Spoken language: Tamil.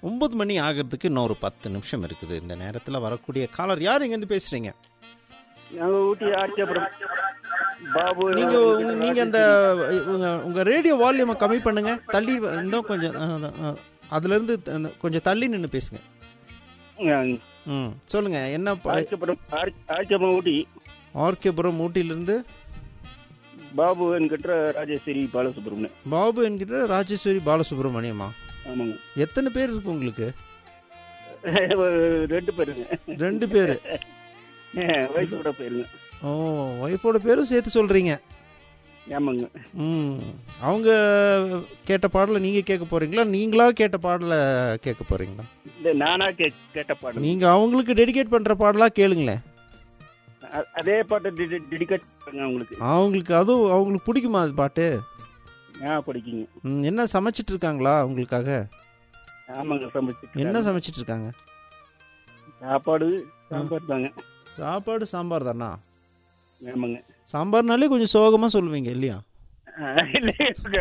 ஒன்பது மணி ஆகிறதுக்கு இன்னும் ஒரு பத்து நிமிஷம் இருக்குது இந்த நேரத்தில் வரக்கூடிய காலர் யார் இங்கேருந்து பேசுகிறீங்க நாங்க ஊட்டி ஆட்சியபுரம் பாபு நீங்கள் உங்க நீங்கள் அந்த உங்கள் உங்கள் ரேடியோ வால்யூமை கம்மி பண்ணுங்க தள்ளி வ- இன்னும் கொஞ்சம் அஹ், அஹ், அஹ், அதுலேருந்து த- கொஞ்சம் தள்ளி நின்று பேசுங்க ம் சொல்லுங்கள் என்ன ப- ஆட்சியபுரம் ஆட்சியபுரம் ஊட்டி ஆர்கேபுரம் ஊட்டியிலேருந்து பாபு என்கிட்ட ராஜேஸ்வரி பாலசுப்ரமணியம் பாபு என்கிட்ட ராஜேஸ்வரி பாலசுப்ரமணியமா ஆமாங்க எத்தனை பேர் இருக்கு உங்களுக்கு ஒரு ரெண்டு பேருங்க ரெண்டு பேர் வயசோட பேருங்க ஓ ஒய்ஃபோட பேரும் சேர்த்து சொல்கிறீங்க ஆமாங்க ம் அவங்க கேட்ட பாடலை நீங்கள் கேட்க போகிறீங்களா நீங்களா கேட்ட பாடலை கேட்க போகிறீங்களா இந்த நானா கே கேட்ட பாடு நீங்கள் அவங்களுக்கு டெடிகேட் பண்ணுற பாடலாக கேளுங்களேன் அ- அதே பாட்டு டெடிகேட் பண்ணுங்க அவங்களுக்கு அவங்களுக்கு அதுவும் அவங்களுக்கு பிடிக்குமா அது பாட்டு ஆ படிக்குங்க ம், என்ன சமைச்சிட்டு இருக்காங்களா உங்களுக்காக ஆமாங்க சமைச்சு என்ன சமைச்சிட்டு இருக்காங்க சாப்பாடு சாம்பார் தாங்க சாப்பாடு சாம்பார் தானா ஆமாங்க சாம்பார்னாலே கொஞ்சம் சோகமாக சொல்லுவீங்க இல்லையா ஆ, இல்லை